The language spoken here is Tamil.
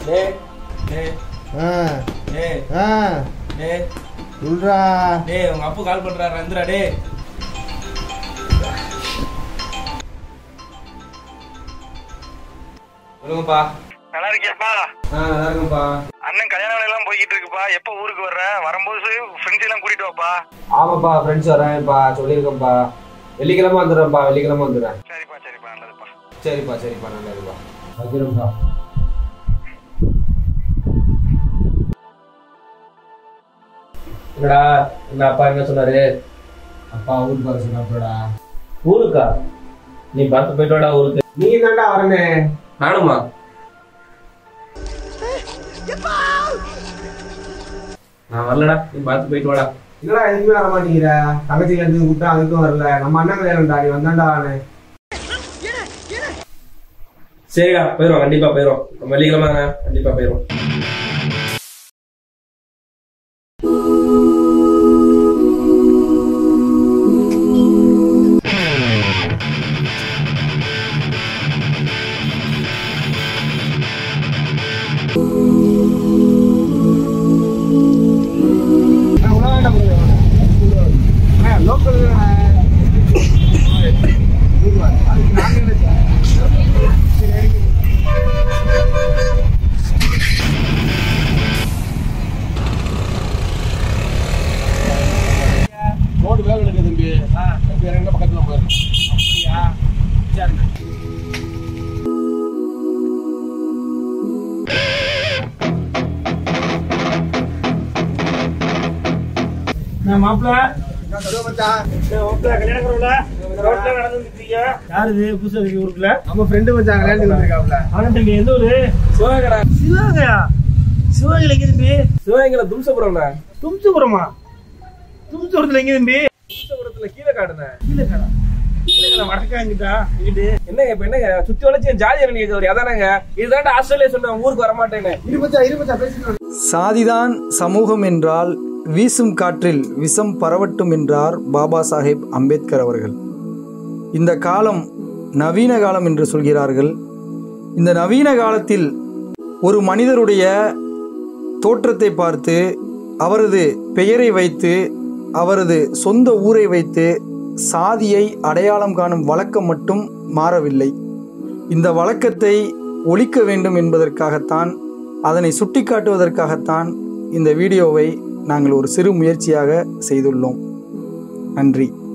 டேய் டேய் ஆ டேய் ஆ டேய் சொல்றா டேய் உங்க அப்பா கால் பண்றாரு வந்துடா டேய் சொல்லுங்கப்பா நல்லா இருக்கியாப்பா ஆ நல்லா இருக்கும்ப்பா அண்ணன் கல்யாண வேலையெல்லாம் போய்கிட்டு இருக்குப்பா எப்போ ஊருக்கு வர்ற வரும்போது ஃப்ரெண்ட்ஸ் எல்லாம் கூட்டிட்டு வாப்பா ஆமாப்பா ஃப்ரெண்ட்ஸ் வரேன்ப்பா சொல்லியிருக்கேன்ப்பா வெள்ளிக்கிழமை வந்துடுறேன்ப்பா வெள்ளிக்கிழமை வந்துடுறேன் சரிப்பா சரிப்பா நல்லதுப்பா சரிப்பா சரிப்பா நல்லதுப்பா வைக்கிறேன்ப்பா என்னடா என்ன அப்பா என்ன சொன்னாரு அப்பா ஊருக்கு வர சொன்னாப்படா ஊருக்கா நீ பார்த்து போயிட்டு வாடா ஊருக்கு நீ தாண்டா வரனே நானுமா நான் வரலடா நீ பார்த்து போயிட்டு வாடா என்னடா எதுவுமே வர மாட்டேங்கிற தங்கச்சி கல்யாணத்துக்கு கூப்பிட்டா அதுக்கும் வரல நம்ம அண்ணன் கல்யாணம்டா நீ வந்தாண்டா அவனு சரிடா போயிடும் கண்டிப்பா போயிடும் வெள்ளிக்கிழமை தானே கண்டிப்பா போயிடும் லோக்கல் ரோடு வேலை இருக்கு தம்பி வேற எங்க பக்கத்துல போயிடும் அப்படியா சரிண்ணா மாப்பிள்ள என்ன சொல்லுவ மச்சான் மாப்பிள்ள கல்யாணம் கரவுல ரோட்ல நடந்து இருக்கீங்க யாரு இது புதுசா இருக்கு ஊருக்குள்ள நம்ம ஃப்ரெண்டு மச்சான் கல்யாணத்துக்கு வந்திருக்காப்ல ஆனா தம்பி எந்த ஊரு சிவகடா சிவகங்கையா சிவகங்கையில எங்க தம்பி சிவகங்கையில தும்சபுரம்ண்ணா தும்சுபுரமா தும்சுபுரத்துல எங்க தம்பி தும்சபுரத்துல கீழே காடுண்ணே கீழே கடா கீழே கடா வடக்காங்கிட்டா இங்கிட்டு என்னங்க இப்ப என்னங்க சுத்தி வளைச்சு என் ஜாதி நீங்க கேக்குறீங்க அதானங்க இதுதான்டா ஆஸ்திரேலியா சொன்னேன் ஊருக்கு வர மாட்டேன்னு இரு மச்சான் இரு மச்சான் பேசிட்டு சாதிதான் சமூகம் என்றால் வீசும் காற்றில் விஷம் பரவட்டும் என்றார் பாபா சாஹேப் அம்பேத்கர் அவர்கள் இந்த காலம் நவீன காலம் என்று சொல்கிறார்கள் இந்த நவீன காலத்தில் ஒரு மனிதருடைய தோற்றத்தை பார்த்து அவரது பெயரை வைத்து அவரது சொந்த ஊரை வைத்து சாதியை அடையாளம் காணும் வழக்கம் மட்டும் மாறவில்லை இந்த வழக்கத்தை ஒழிக்க வேண்டும் என்பதற்காகத்தான் அதனை சுட்டிக்காட்டுவதற்காகத்தான் இந்த வீடியோவை நாங்கள் ஒரு சிறு முயற்சியாக செய்துள்ளோம் நன்றி